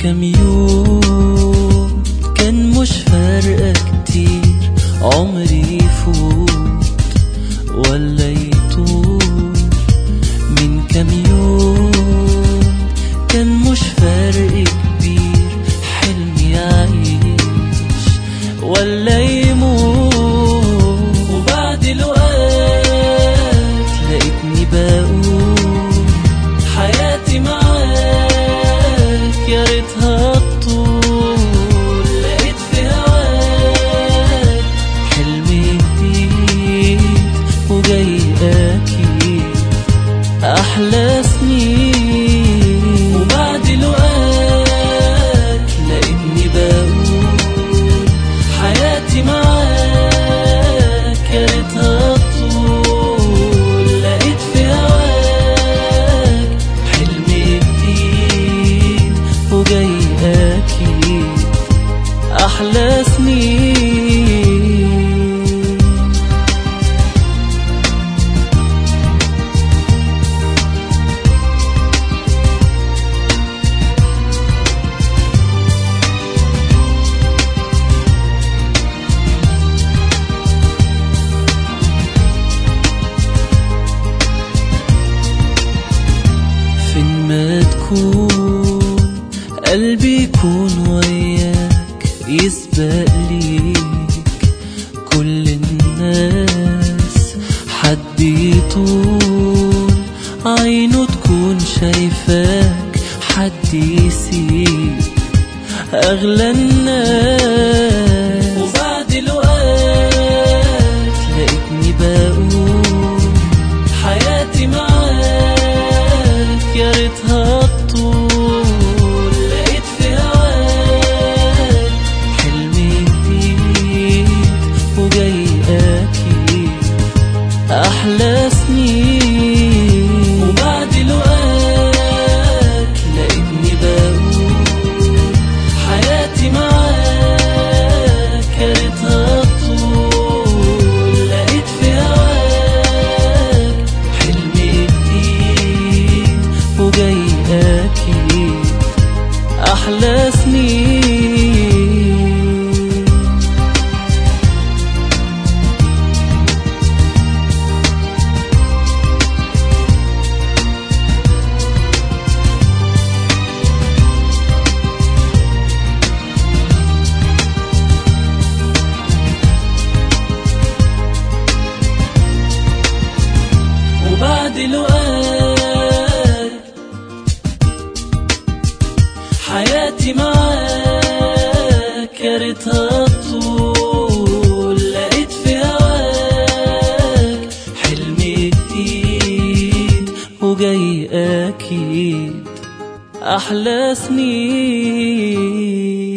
كام يوم كان مش فارقة كتير عمري يفوت ولا يطول من كام يوم كان مش فارق كبير حلمي يعيش ولا يموت وبعد الوقت لقيتني بقول حياتي معاك يا ريتها تطول لقيت في هواك حلم جديد وجاي اكيد احلى سنين وبعد الوقت لقيتني بقول حياتي معاك يا ريتها تطول لقيت في هواك حلم جديد وجاي اكيد احلى سنين فين ما تكون قلبي يكون وياك يسبق ليك كل الناس حد يطول عينه تكون شايفاك حد يسيب أغلى الناس وبعد الوقت لقيتني بقول حياتي معاك يا ريتها تطول لقيت في هواك حلم جديد وجاي اكيد احلى سنين وبعد الوقت لقيتني بقول حياتي معاك يا ريتها تطول لقيت في هواك حلم جديد وجاي اكيد احلى سنين وبعد الوقت حياتي معاك يا ريتها تطول لقيت في هواك حلم جديد وجاي اكيد احلى سنين